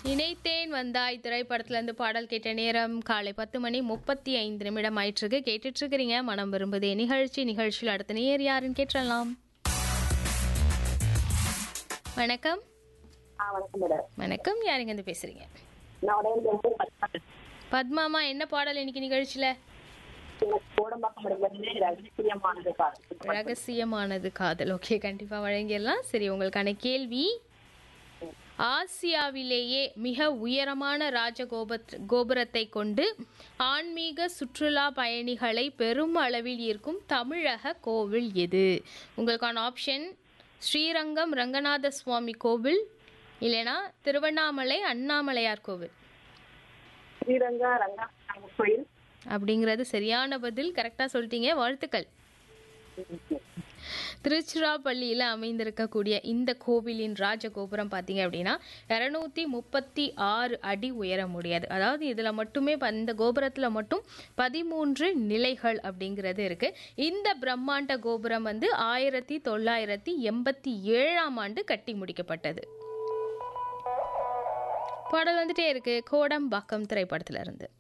இணைத்தேன் வந்தாய் திரைப்படத்துல இருந்து பாடல் கேட்ட நேரம் காலை பத்து மணி முப்பத்தி ஐந்து நிமிடம் ஆயிட்டிருக்கு கேட்டுட்டு இருக்கிறீங்க மனம் விரும்புதே நிகழ்ச்சி நிகழ்ச்சியில் அடுத்த நேர் யாருன்னு கேட்டலாம் வணக்கம் ஆ வணக்கம் மேடம் வணக்கம் யாருங்க இருந்து பேசுறீங்க நான் உடனே வந்து பத்மாமா என்ன பாடல் இன்னைக்கு நிகழ்ச்சியில கோடம்பாக்கம் படிக்கிறது ரகசியமானது காலம் ரகசியமானது காதல் ஓகே கண்டிப்பா வழங்கிடலாம் சரி உங்களுக்கான கேள்வி ஆசியாவிலேயே மிக உயரமான ராஜகோபத் கோபுரத்தை கொண்டு ஆன்மீக சுற்றுலா பயணிகளை பெரும் அளவில் ஈர்க்கும் தமிழக கோவில் எது உங்களுக்கான ஆப்ஷன் ஸ்ரீரங்கம் ரங்கநாத சுவாமி கோவில் இல்லைனா திருவண்ணாமலை அண்ணாமலையார் கோவில் ஸ்ரீரங்கா ரங்கா கோயில் அப்படிங்கிறது சரியான பதில் கரெக்டாக சொல்லிட்டீங்க வாழ்த்துக்கள் திருச்சிராப்பள்ளியில் அமைந்திருக்கக்கூடிய இந்த கோவிலின் ராஜகோபுரம் பார்த்தீங்க அப்படின்னா இரநூத்தி முப்பத்தி ஆறு அடி உயர முடியாது அதாவது இதில் மட்டுமே ப- இந்த கோபுரத்தில் மட்டும் பதிமூன்று நிலைகள் அப்படிங்கிறது இருக்கு இந்த பிரம்மாண்ட கோபுரம் வந்து ஆயிரத்தி தொள்ளாயிரத்தி எண்பத்தி ஏழாம் ஆண்டு கட்டி முடிக்கப்பட்டது பாடல் வந்துட்டே இருக்கு கோடம்பாக்கம் திரைப்படத்துல இருந்து